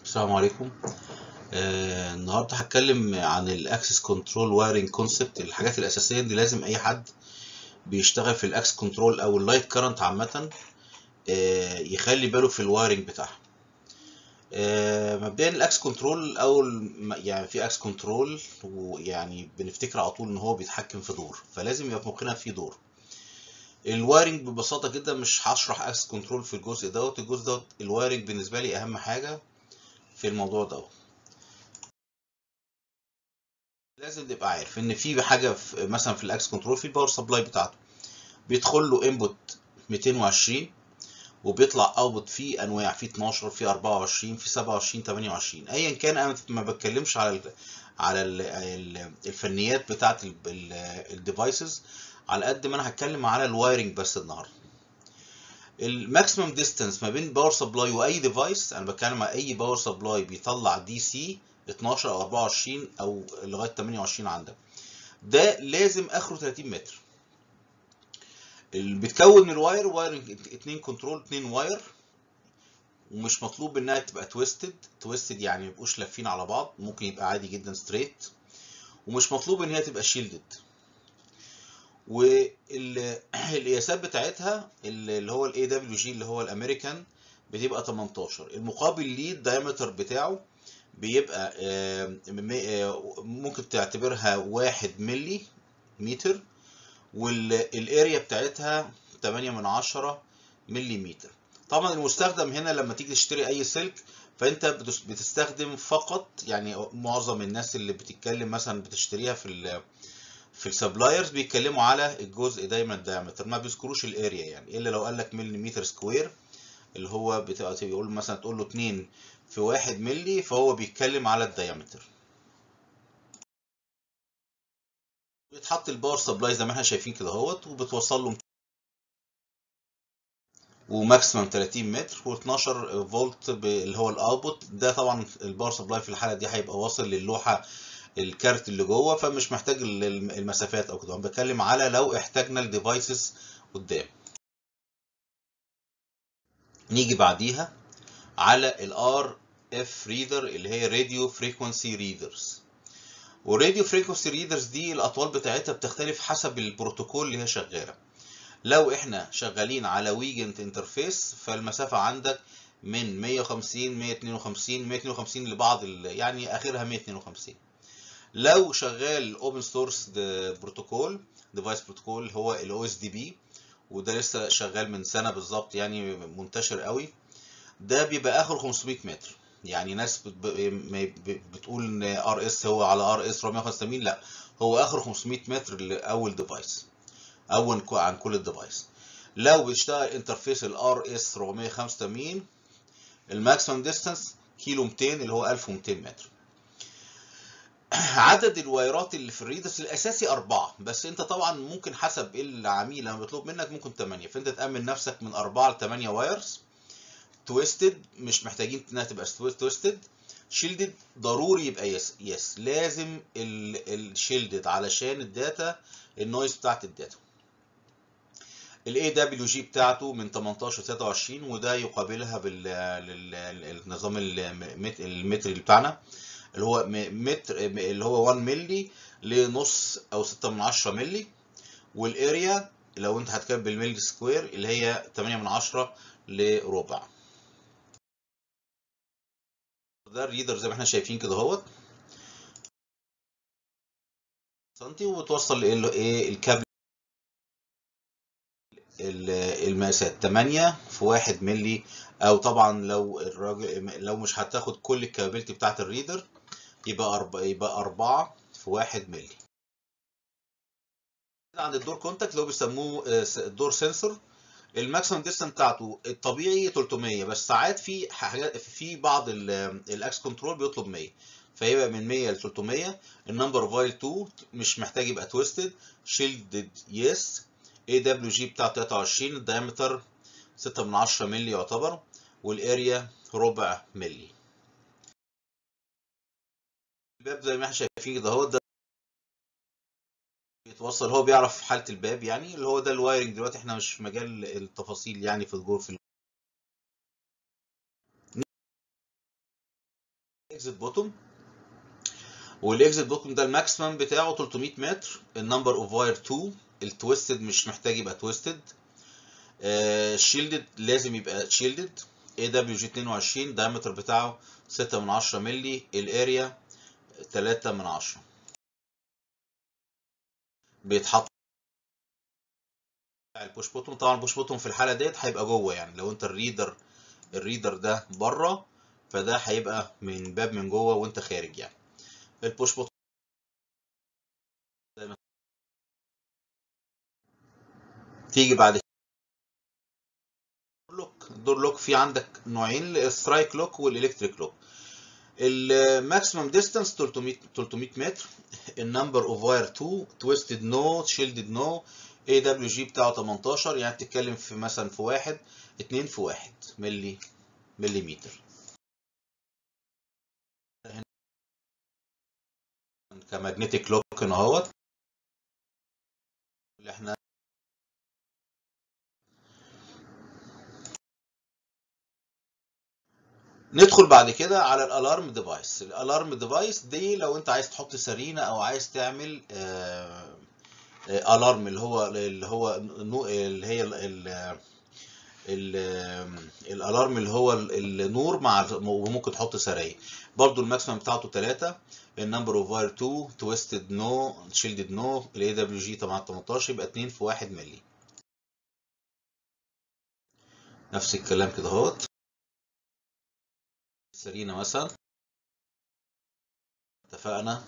السلام عليكم آه النهارده هتكلم عن الاكسس كنترول وايرنج كونسبت الحاجات الاساسيه اللي لازم اي حد بيشتغل في الاكسس كنترول او اللايت كارنت عامه آه يخلي باله في الوايرنج بتاعها آه مبدئيا الاكس كنترول او يعني في اكس كنترول ويعني بنفتكر على طول ان هو بيتحكم في دور فلازم يبقى في مخنا في دور الوايرنج ببساطه جدا مش هشرح اكس كنترول في الجزء دوت الجزء دوت الوايرنج بالنسبه لي اهم حاجه في الموضوع دوت لازم تبقى عارف ان في حاجه في مثلا في الاكس كنترول في الباور سبلاي بتاعته بيدخل له انبوت 220 وبيطلع اوتبوت فيه انواع في 12 في 24 في 27 28 ايا كان انا ما بتكلمش على ال على ال الفنيات بتاعه الديفايسز على قد ما انا هتكلم على الوايرنج بس النهارده الماكسيمم ديستانس ما بين باور سبلاي واي ديفايس انا بتكلم على اي باور سبلاي بيطلع دي سي 12 او 24 او لغايه 28 عندك ده لازم اخره 30 متر اللي بتكون الواير وايرنج اتنين كنترول اتنين واير ومش مطلوب انها تبقى تويستد تويستد يعني ما يبقوش لافين على بعض ممكن يبقى عادي جدا ستريت ومش مطلوب ان هي تبقى شيلدد والقياسات بتاعتها اللي هو الاي دبليو جي اللي هو الامريكان بتبقى 18 المقابل ليه الدايمتر بتاعه بيبقى ممكن تعتبرها واحد ملي متر والاريا بتاعتها 8 من 10 ملي متر طبعا المستخدم هنا لما تيجي تشتري اي سلك فانت بتستخدم فقط يعني معظم الناس اللي بتتكلم مثلا بتشتريها في في السبلايرز بيتكلموا على الجزء دايما الدايمتر ما بيذكروش الاريا يعني الا لو قال لك مليمتر سكوير اللي هو بتبقى بيقول مثلا تقول له 2 في 1 ملي فهو بيتكلم على الدايمتر بيتحط الباور سبلاي زي ما احنا شايفين كده اهوت وبتوصل له وماكسيمم 30 متر و12 فولت اللي هو الاوتبوت ده طبعا الباور سبلاي في الحاله دي هيبقى واصل للوحه الكارت اللي جوه فمش محتاج المسافات او كده انا بتكلم على لو احتاجنا الديفايسز قدام نيجي بعديها على الار اف ريدر اللي هي راديو فريكونسي ريدرز والراديو فريكونسي ريدرز دي الاطوال بتاعتها بتختلف حسب البروتوكول اللي هي شغاله لو احنا شغالين على ويجنت انترفيس فالمسافه عندك من 150 152 152 لبعض يعني اخرها 152 لو شغال اوبن سورس بروتوكول ديفايس بروتوكول هو الاو اس دي بي وده لسه شغال من سنه بالظبط يعني منتشر قوي ده بيبقى اخره 500 متر يعني ناس بتقول ان ار اس هو على ار اس 485 لا هو اخره 500 متر لاول ديفايس اول عن كل الديفايس لو بيشتغل انترفيس الار اس 485 الماكسيمم ديستانس كيلو 200 اللي هو 1200 متر عدد الوايرات اللي في الريدرز الاساسي اربعه بس انت طبعا ممكن حسب العميل لما بيطلب منك ممكن 8 فانت تامن نفسك من 4 ل 8 وايرز تويستد مش محتاجين انها تبقى تويستد شيلدد ضروري يبقى يس يس لازم الشيلدد علشان الداتا النويز بتاعت الداتا الاي دبليو جي بتاعته من 18 ل 23 وده يقابلها بالنظام المتري بتاعنا اللي هو متر اللي هو 1 ملي لنص او 6 من 10 ملي والاريا لو انت هتكتب بالملي سكوير اللي هي 8 من 10 لربع ده الريدر زي ما احنا شايفين كده اهوت سنتي وبتوصل ايه الكابل المقاسات 8 في 1 ملي او طبعا لو الراجل لو مش هتاخد كل الكابابيلتي بتاعت الريدر يبقى أربعة يبقى 4 في 1 ملي عند الدور كونتاكت اللي هو بيسموه الدور سنسور الماكسيمم ديستانس بتاعته الطبيعي 300 بس ساعات في حاجات في بعض الاكس كنترول بيطلب 100 فيبقى من 100 ل 300 النمبر فايل 2 مش محتاج يبقى تويستد شيلدد يس اي دبليو جي بتاع 23 الدايمتر 6 من 10 مللي يعتبر والاريا ربع ملي الباب زي ما احنا شايفين كده اهو ده بيتوصل هو بيعرف حالة الباب يعني اللي هو ده الوايرنج دلوقتي احنا مش في مجال التفاصيل يعني في الجور في اكزيت بوتوم والاكزيت بوتوم ده الماكسيمم بتاعه 300 متر النمبر اوف واير 2 التويستد مش محتاج يبقى تويستد الشيلدد لازم يبقى شيلدد اي دبليو جي 22 الدايمتر بتاعه 6 من 10 مللي الاريا 3 من 10 بيتحط البوش بوتون طبعا البوش بوتون في الحاله ديت هيبقى جوه يعني لو انت الريدر الريدر ده بره فده هيبقى من باب من جوه وانت خارج يعني البوش بوتون تيجي بعد لوك الدور لوك في عندك نوعين السترايك لوك والالكتريك لوك الماكسيمم ديستانس 300 300 متر النمبر اوف واير 2 تويستد نو شيلدد نو اي دبليو جي بتاعه 18 يعني بتتكلم في مثلا في واحد 2 في واحد ملي مليمتر كماجنتيك لوك هنا اهوت اللي احنا ندخل بعد كده على الالارم ديفايس الالارم ديفايس دي لو انت عايز تحط سرينه او عايز تعمل الارم اللي هو اللي هو اللي هي الالارم اللي هو النور مع وممكن تحط سراير برضو الماكسيمم بتاعته 3 النمبر اوف واير 2 تويستد نو شيلدد نو الاي دبليو جي طبعا 18 يبقى 2 في 1 مللي نفس الكلام كده اهوت سرينا مثلا اتفقنا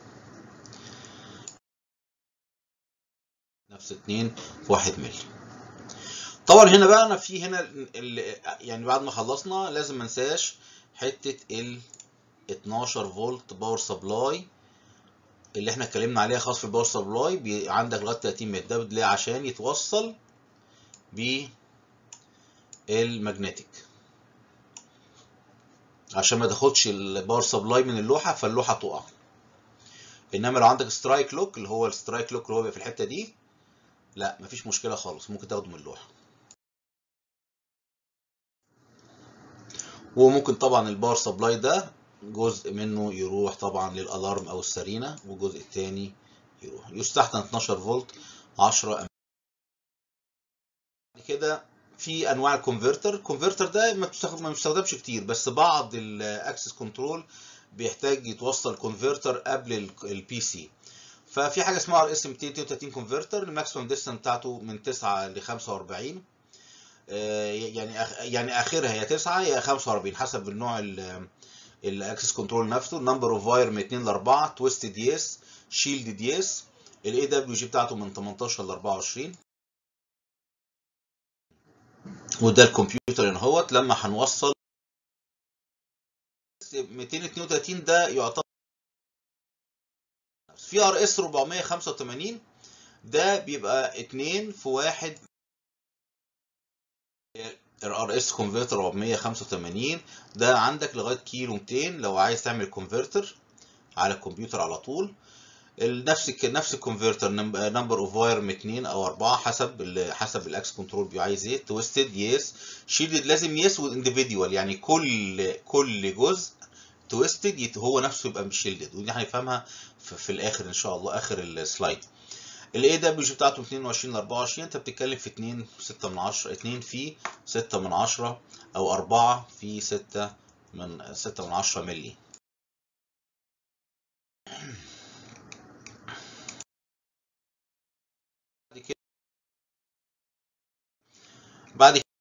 نفس 2 في 1 مللي طبعا هنا بقى انا في هنا يعني بعد ما خلصنا لازم ما انساش حته ال 12 فولت باور سبلاي اللي احنا اتكلمنا عليها خاص في الباور سبلاي عندك لغايه 30 متر ده ليه عشان يتوصل بالماجنتيك عشان ما تاخدش الباور سبلاي من اللوحه فاللوحه تقع انما لو عندك سترايك لوك اللي هو السترايك لوك اللي هو بيبقى في الحته دي لا مفيش مشكله خالص ممكن تاخده من اللوحه وممكن طبعا الباور سبلاي ده جزء منه يروح طبعا للالارم او السرينه والجزء الثاني يروح يستحسن 12 فولت 10 امبير كده في انواع الكونفرتر الكونفرتر ده ما بيستخدمش كتير بس بعض الاكسس كنترول بيحتاج يتوصل كونفرتر قبل البي سي ففي حاجه اسمها ار اس 232 كونفرتر الماكسيمم ديستانس بتاعته من 9 ل 45 يعني يعني اخرها يا 9 يا 45 حسب النوع الاكسس كنترول نفسه النمبر اوف واير من 2 ل 4 تويستد يس شيلدد يس الاي دبليو جي بتاعته من 18 ل 24 وده الكمبيوتر هنا اهوت لما هنوصل 232 ده يعتبر في ار اس 485 ده بيبقى 2 في 1 الار اس كونفرتر 485 ده عندك لغايه كيلو 200 لو عايز تعمل كونفرتر على الكمبيوتر على طول نفس نفس الكونفرتر نمبر اوف واير من 2 او 4 حسب حسب الاكس كنترول عايز ايه تويستد يس شيلدد لازم يس وانديفيدوال يعني كل كل جزء تويستد هو نفسه يبقى مش شيلدد ودي هنفهمها في, في الاخر ان شاء الله اخر السلايد الاي دبليو جي بتاعته 22 ل 24 انت بتتكلم في 2 6 من 10 2 في 6 من 10 او 4 في 6 من 6 من 10 مللي بعد كده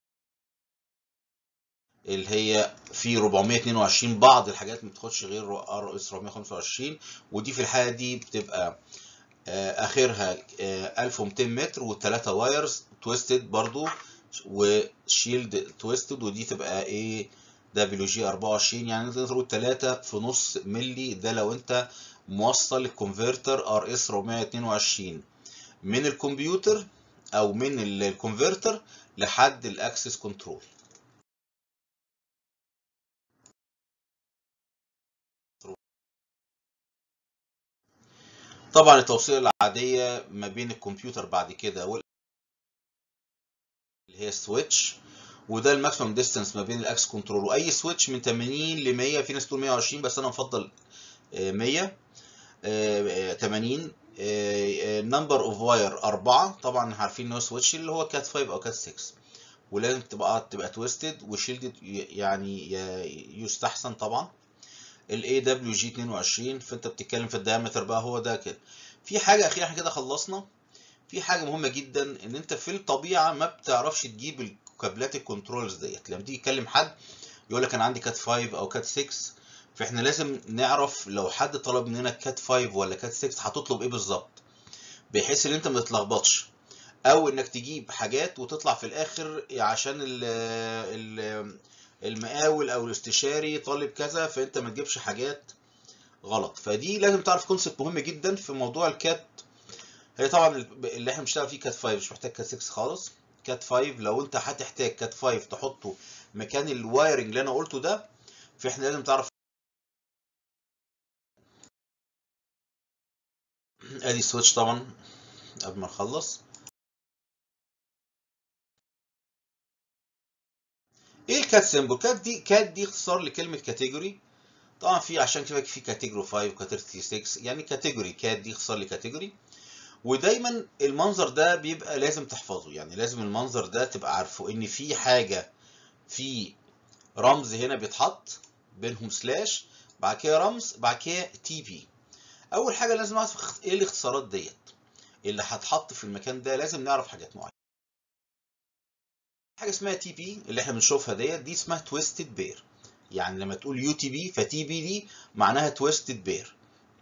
اللي هي في 422 بعض الحاجات ما بتاخدش غير ار اس 425 ودي في الحاله دي بتبقى اخرها 1200 متر والثلاثه وايرز تويستد برضو وشيلد تويستد ودي تبقى ايه دبليو جي 24 يعني نقدر نقول 3 في نص ملي ده لو انت موصل الكونفرتر ار اس 422 من الكمبيوتر او من الكونفرتر لحد الاكسس كنترول طبعا التوصيله العاديه ما بين الكمبيوتر بعد كده وال اللي هي سويتش وده الماكسيمم ديستانس ما بين الاكس كنترول واي سويتش من 80 ل 100 في ناس تقول 120 بس انا بفضل 100 80 نمبر اوف واير 4 طبعا عارفين ان هو سويتش اللي هو كات 5 او كات 6 ولازم تبقى تبقى تويستد وشيلدد يعني يستحسن طبعا الاي دبليو جي 22 فانت بتتكلم في الدايمتر بقى هو ده كده في حاجه اخيره احنا كده خلصنا في حاجه مهمه جدا ان انت في الطبيعه ما بتعرفش تجيب الكابلات الكنترولز ديت لما تيجي تكلم حد يقول لك انا عندي كات 5 او كات 6 فاحنا لازم نعرف لو حد طلب مننا كات 5 ولا كات 6 هتطلب ايه بالظبط بحيث ان انت ما تتلخبطش او انك تجيب حاجات وتطلع في الاخر عشان ال ال المقاول او الاستشاري طالب كذا فانت ما تجيبش حاجات غلط فدي لازم تعرف كونسبت مهم جدا في موضوع الكات هي طبعا اللي احنا بنشتغل فيه كات 5 مش محتاج كات 6 خالص كات 5 لو انت هتحتاج كات 5 تحطه مكان الوايرنج اللي انا قلته ده فاحنا لازم تعرف ادي السويتش طبعا قبل ما نخلص ايه الكات سيمبل كات دي كات دي اختصار لكلمه كاتيجوري طبعا في عشان كده في كاتيجوري 5 وكاتيجوري 6 يعني كاتيجوري كات دي اختصار لكاتيجوري ودايما المنظر ده بيبقى لازم تحفظه يعني لازم المنظر ده تبقى عارفه ان في حاجه في رمز هنا بيتحط بينهم سلاش بعد كده رمز بعد كده تي بي اول حاجه لازم نعرف ايه الاختصارات ديت اللي هتحط في المكان ده لازم نعرف حاجات معينه حاجه اسمها تي بي اللي احنا بنشوفها ديت دي اسمها تويستد بير يعني لما تقول يو تي بي فتي بي دي معناها تويستد بير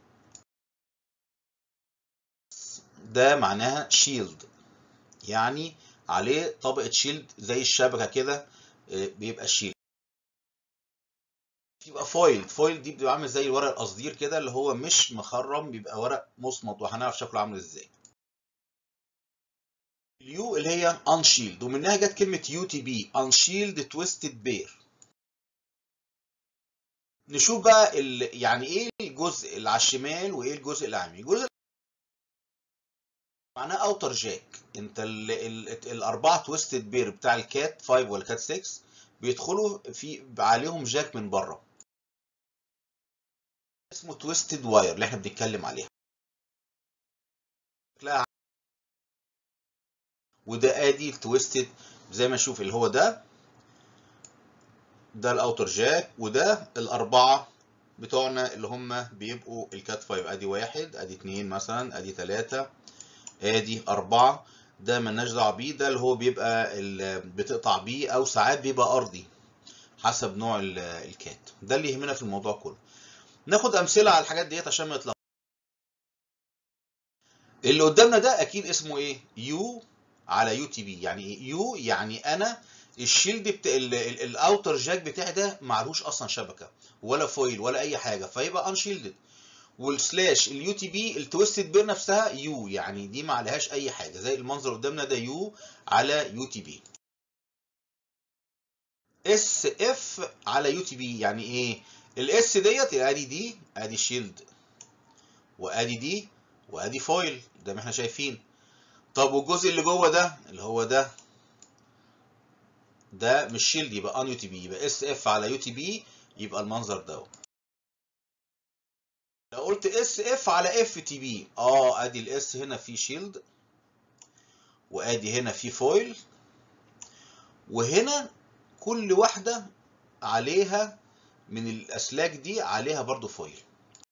ده معناها شيلد يعني عليه طبقه شيلد زي الشبكه كده بيبقى شيلد يبقى فويل فويل دي بيبقى عامل زي الورق القصدير كده اللي هو مش مخرم بيبقى ورق مصمت وهنعرف شكله عامل ازاي اليو اللي هي unshielded ومنها جت كلمة يو تي بي unshielded twisted bear نشوف بقى ال... يعني ايه الجزء اللي على الشمال وايه الجزء اللي على اليمين الجزء معناه اوتر جاك انت ال... ال... الاربعه تويستد بير بتاع الكات 5 ولا كات 6 بيدخلوا في عليهم جاك من بره اسمه تويستد واير اللي احنا بنتكلم عليها وده ادي التويستد زي ما نشوف اللي هو ده ده الاوتر جاك وده الاربعه بتوعنا اللي هم بيبقوا الكات 5 ادي واحد ادي اتنين مثلا ادي تلاته ادي اربعه ده ملناش دعوه بيه ده اللي هو بيبقى اللي بتقطع بيه او ساعات بيبقى ارضي حسب نوع الكات ده اللي يهمنا في الموضوع كله ناخد امثله على الحاجات ديت عشان ما يطلع اللي قدامنا ده اكيد اسمه ايه يو على يو تي بي يعني ايه يو يعني انا الشيلد بتاع الاوتر جاك بتاعي ده معلوش اصلا شبكه ولا فويل ولا اي حاجه فيبقى انشيلدد والسلاش اليو تي بي التويستد بير نفسها يو يعني دي ما عليهاش اي حاجه زي المنظر قدامنا ده يو على يو تي بي اس اف على يو تي بي يعني ايه الاس ديت ادي دي ادي شيلد وادي دي وادي فويل زي ما احنا شايفين طب والجزء اللي جوه ده اللي هو ده ده مش شيلد يبقى ان يو تي بي يبقى اس اف على يو تي بي يبقى المنظر ده لو قلت اس اف على اف تي بي اه ادي الاس هنا في شيلد وادي هنا في فويل وهنا كل واحده عليها من الاسلاك دي عليها برضو فويل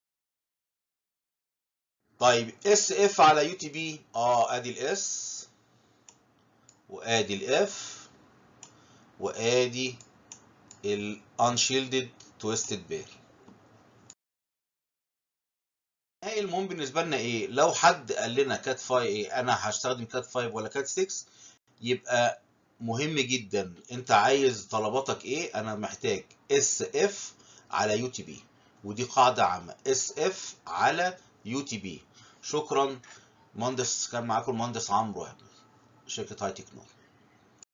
طيب اس اف على يو تي بي اه ادي الاس وادي الاف وادي الانشيلدد تويستد بير النهائي المهم بالنسبه لنا ايه لو حد قال لنا كات 5 ايه انا هستخدم كات 5 ولا كات 6 يبقى مهم جدا انت عايز طلباتك ايه انا محتاج اس اف على يو تي بي ودي قاعده عامه اس اف على يو تي بي شكرا مهندس كان معاكم المهندس عمرو شركه هاي تكنولوجي